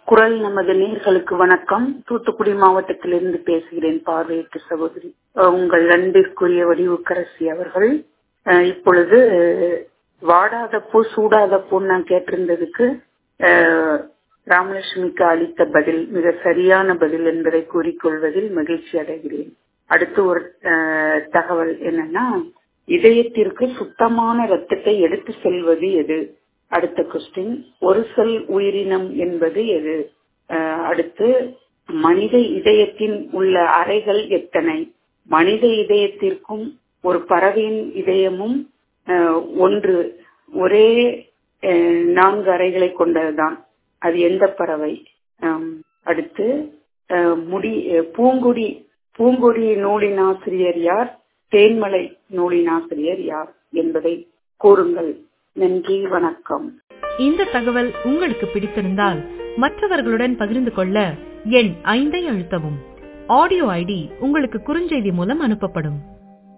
குரல் நமது நேர்களுக்கு வணக்கம் தூத்துக்குடி மாவட்டத்திலிருந்து பேசுகிறேன் பார்வையற்ற சகோதரி அஹ் உங்கள் அன்பிற்குரிய வடிவுக்கரசி அவர்கள் அஹ் இப்பொழுது அஹ், வாடாத பூ சூடாத பூ நான் கேட்டிருந்ததுக்கு அஹ், ராமலட்சுமிக்கு அளித்த பதில் மிக சரியான பதில் என்பதை கூறிக்கொள்வதில் மகிழ்ச்சி அடைகிறேன் அடுத்து ஒரு அஹ், தகவல் என்னன்னா இதயத்திற்கு சுத்தமான ரத்தத்தை எடுத்து செல்வது எது அடுத்த கொஸ்டின் ஒரு செல் உயிரினம் என்பது எது அஹ், அடுத்து மனித இதயத்தின் உள்ள அறைகள் எத்தனை மனித இதயத்திற்கும் ஒரு பறவையின் இதயமும் அஹ், ஒன்று ஒரே அஹ், நான்கு அறைகளை கொண்டதுதான் அது எந்த பறவை ஆம், அடுத்து அஹ், முடி அஹ், பூங்குடி பூங்குடி நூலின் ஆசிரியர் யார் தேன்மலை நூலின் ஆசிரியர் யார் என்பதை கூறுங்கள் நன்றி வணக்கம் இந்த தகவல் உங்களுக்கு பிடித்திருந்தால் மற்றவர்களுடன் பகிர்ந்து கொள்ள எண் ஐந்தை அழுத்தவும் ஆடியோ ஐடி உங்களுக்கு குறுஞ்செய்தி மூலம் அனுப்பப்படும்